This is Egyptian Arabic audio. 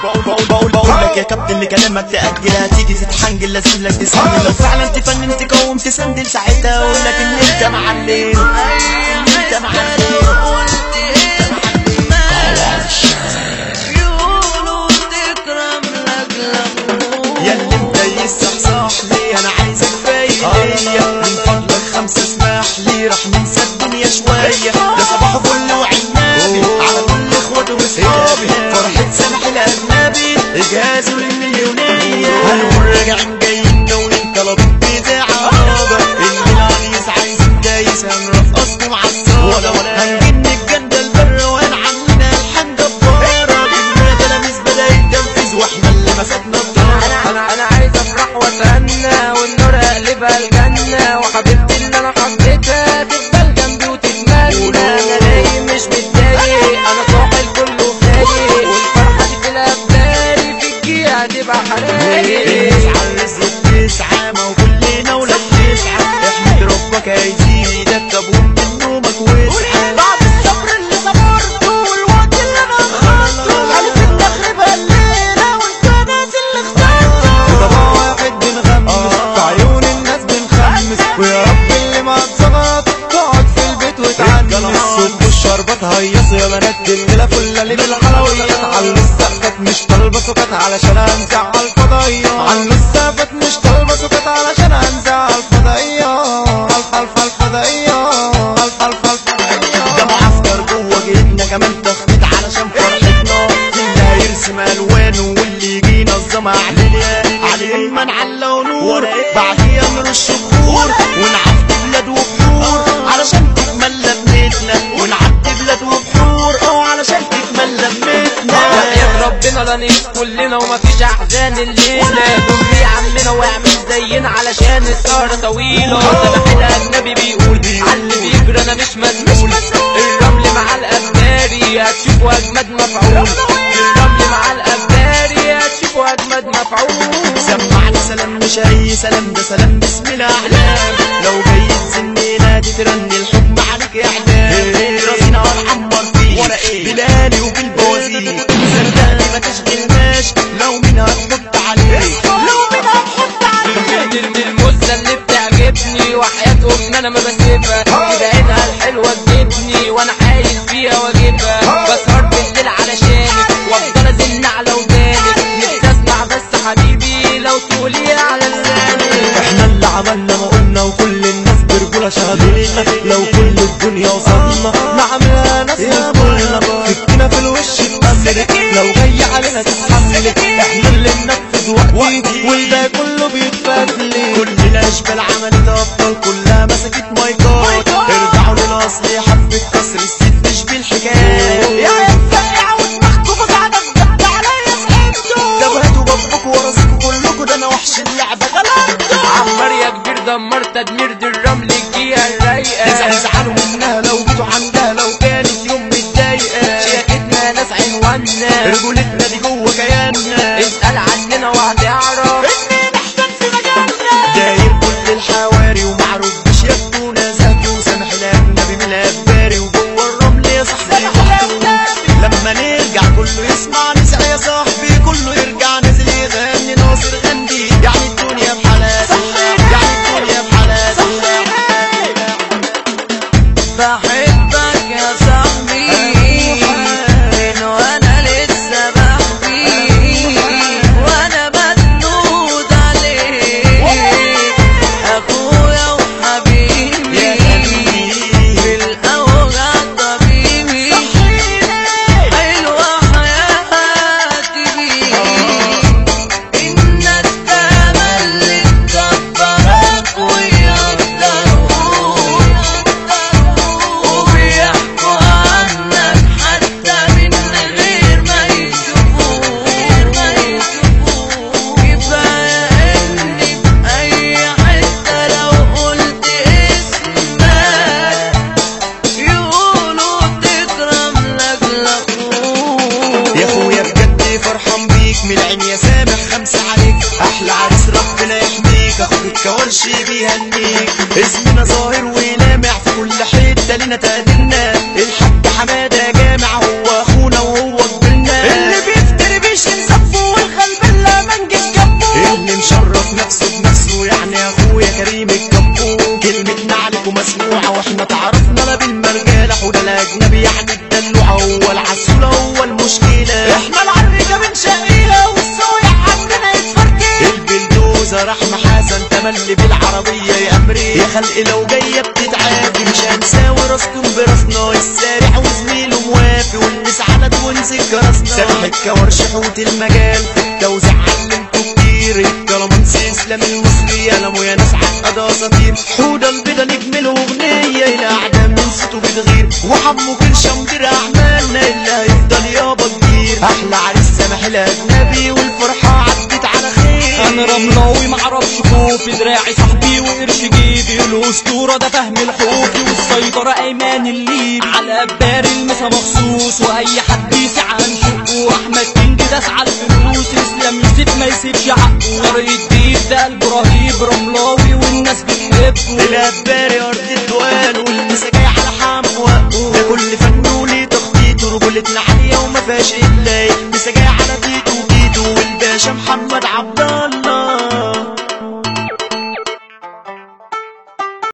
بقول بقول بقول بقول لك يا كابتن لكلامك تأجل هتيجي تتحنجل لازم لك تسندل لو فعلا تفنن تقوم تسندل ساعتها اقول لك ان انت معلم انت معلم يا اللي انت يصحصح لي انا عايزك فايق من فضلك خمسة اسمح لي راح ننسى الدنيا شوية ده صباح فل وعنابي على كل اخواتي واصحابي فرحة سمح الاجنبي اجهازوا للمليونية هنقول راجعين جايين ناويين طلبت بتاع اللي العريس عايز دايس هنرقصكم على الصالة هنجن الجنة البر وهنعملنا الحان جبارة جبنا تلاميذ بدأ يتنفذ واحنا اللي مسكنا الدار انا انا عايز افرح واتهنى والنور اقلبها الجنة وحبيبتي اللي انا حبيتها تفضل جنبي وتتمنى انا نايم مش متضايق انا صاحي الكل فايق والفرحة دي في الابداري في الجيهة هتبقى حرايق الناس على الرزق بتسعى ما هو كلنا ولاد تسعى احمد ربك هيزيدك طب وانت نومك واسعى بعد الصبر اللي صبرته والوقت اللي انا اخدته عرفت تخرب الليله وانت ناس اللي اخترته طبعا واحد بنغمس في عيون الناس بنخمس ويا رب اللي ما اتظبط تقعد في البيت وتعنس الصوت والشربات هيص يا بنات الليله كلها اللي بالحلويات على السقفات مش طالبه سكات علشان انزع الفضائيه على السقفات مش طالبه سكات علشان انزع الفضائيه الف الف الفضائيه الف الف الفضائيه ده معسكر جوه جيتنا كمان تخطيط علشان فرحتنا اللي هيرسم الوانه واللي يجي ينظم علينا عليه ما نعلق نور بعديها نرش بخور ونعدي بلاد وبحور علشان تكمل لمتنا ونعدي بلاد وبحور اه علشان تكمل لمتنا وحياة ربنا لا نعيش كلنا ومفيش احزان الليلة دمي عمنا واعمل زينا علشان السهرة طويلة سمح الاجنبي بيقول عاللي بيجري انا مش مسؤول الرمل مع الابداري هتشوفوا اجمد مفعول الرمل مع الابداري هتشوفوا اجمد مفعول سمعنا سلام مش اي سلام ده سلام بسم الاعلام لو جاي تزنينا دي ترني الحكم عليك اعدام راسنا هنعمر فيه بلالي وبالبوازيك صدقني ما تشغلناش لو مين هنحط عليك لو مين هنحط عليك من المزة اللي بتعجبني وحياة امي انا ما بسيبها كده عينها الحلوة تجيبني وانا حايل فيها واجيبها بسهر بالليل علشانك وافضل ازن على ودانك نفسي اسمع بس حبيبي لو تقولي على لسانك احنا اللي عملنا ما قلنا وكل الناس برجولة شهدولنا لو كل الدنيا وصلنا نعملها ناس يقولنا فكنا في الوش تأملك لو جاي علينا تتحملك احنا اللي ننفذ وقتي والباقي كله بيتبدل كل الاشبال عملت ابطال كلها مسكت مايكات ارجعوا للاصل حبة كسر الست مش بالحكاية يا يا ودماغكم وجعدك ضغط عليا صحبتوا جبهتوا بابكوا وراسكوا كلكوا ده انا وحش اللعبة غلبته عمار يا كبير دمر تدمير دي الرمل الجيهة الرايقة يزعلوا منها لو جيتوا عندها لو كانت يوم متضايقة شياكتنا ناس عنواننا رجولتنا دي جوه كياننا اسأل عننا وهتعرف داير كل الحواري ومعروف بشياكتونا زكي وسامح الأجنبي من الأخباري وجوه الرمل يا صاحبي لما نرجع كله يسمع نسع يا صاحبي كله يرجع نزل يغني ناصر غندي يعني الدنيا بحالاتي يعني الدنيا بحالاتي بحبك يا صاحبي من وانا لسه بحبي وانا بسنود عليك اخويا وحبيبي يا حبيبي في الاوجع طبيبي حلوه حياتي بيك الناس تملي تكبرك ويقدروك وبيحكوا عنك حتى من غير ما يشوفوك كفاية اني في اي حتة لو قلت اسمك يقولوا تكرم لك لاخوك يا اخويا بجد فرحان بيك من العين يا سامح خمسة عليك احلى عريس ربنا يحميك اخوك الكورش بيهنيك اسمنا ظاهر ولامع في كل حتة لينا تقديرنا الحاج حمادة جامع هو اخونا وهو كبرنا اللي بيفتري بيشيل تملي بالعربية يا أمري يا خلق لو جاية بتتعافي مش هنساوي راسكم براسنا السارح وزميله موافي والناس على تونس الجرسنا سامح الكورش حوت المجال في التوزيع علمكوا كتير الكلامنس اسلام المصري قلموا يا ناس عقد اساطير حوده البيضة نجم الاغنية الاعداء من صوته بتغير وحمو كل شمدير اعمالنا اللي هيفضل يابا كبير احلى عريس سامح الاجنبي والفرحة عدت على خير انا رملاوي معرفش خوفي دراعي صاحبي وقرش جيبي الاسطوره ده فهم الحوفي والسيطره ايمان الليبي على بار المسا مخصوص واي حد يسعى عن شقه احمد كينج داس على الفلوس اسلام يوسف ما يسيبش حقه طريق الديب ده قلب رهيب رملاوي والناس بتحبه الاباري ارض الدوان والمسا جاي على حم وقه ده كل فن وليه تخطيط رجولتنا عالية وما فيهاش الا المسا جاي على بيته وبيته والباشا محمد